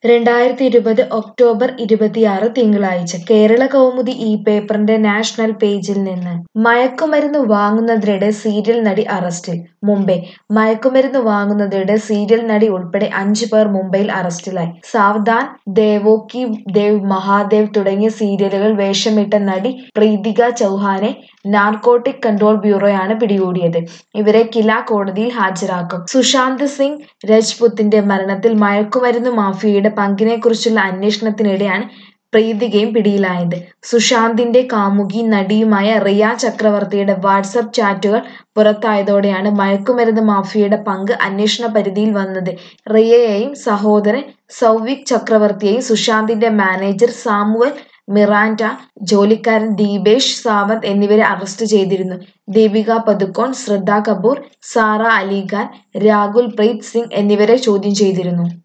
രണ്ടായിരത്തി ഇരുപത് ഒക്ടോബർ ഇരുപത്തിയാറ് തിങ്കളാഴ്ച കേരള കൗമുദി ഈ പേപ്പറിന്റെ നാഷണൽ പേജിൽ നിന്ന് മയക്കുമരുന്ന് വാങ്ങുന്നതിനിടെ സീരിയൽ നടി അറസ്റ്റിൽ മുംബൈ മയക്കുമരുന്ന് വാങ്ങുന്നതിനിടെ സീരിയൽ നടി ഉൾപ്പെടെ അഞ്ചു പേർ മുംബൈയിൽ അറസ്റ്റിലായി സാവധാൻ ദേവോക്കി ദേവ് മഹാദേവ് തുടങ്ങിയ സീരിയലുകൾ വേഷമിട്ട നടി പ്രീതിക ചൗഹാനെ നാർക്കോട്ടിക് കൺട്രോൾ ബ്യൂറോയാണ് പിടികൂടിയത് ഇവരെ കില കോടതിയിൽ ഹാജരാക്കും സുശാന്ത് സിംഗ് രജ്പുത്തിന്റെ മരണത്തിൽ മയക്കുമരുന്ന് മാഫിയയുടെ പങ്കിനെക്കുറിച്ചുള്ള അന്വേഷണത്തിനിടെയാണ് പ്രീതികയും പിടിയിലായത് സുശാന്തിന്റെ കാമുകി നടിയുമായ റിയ ചക്രവർത്തിയുടെ വാട്സപ്പ് ചാറ്റുകൾ പുറത്തായതോടെയാണ് മയക്കുമരുന്ന് മാഫിയയുടെ പങ്ക് അന്വേഷണ പരിധിയിൽ വന്നത് റിയയെയും സഹോദരൻ സൗവിക് ചക്രവർത്തിയെയും സുശാന്തിന്റെ മാനേജർ സാമുവൽ മിറാൻഡ ജോലിക്കാരൻ ദീപേഷ് സാവന്ത് എന്നിവരെ അറസ്റ്റ് ചെയ്തിരുന്നു ദീപിക പദുക്കോൺ ശ്രദ്ധ കപൂർ സാറ അലിഖാൻ രാകുൽ പ്രീത് സിംഗ് എന്നിവരെ ചോദ്യം ചെയ്തിരുന്നു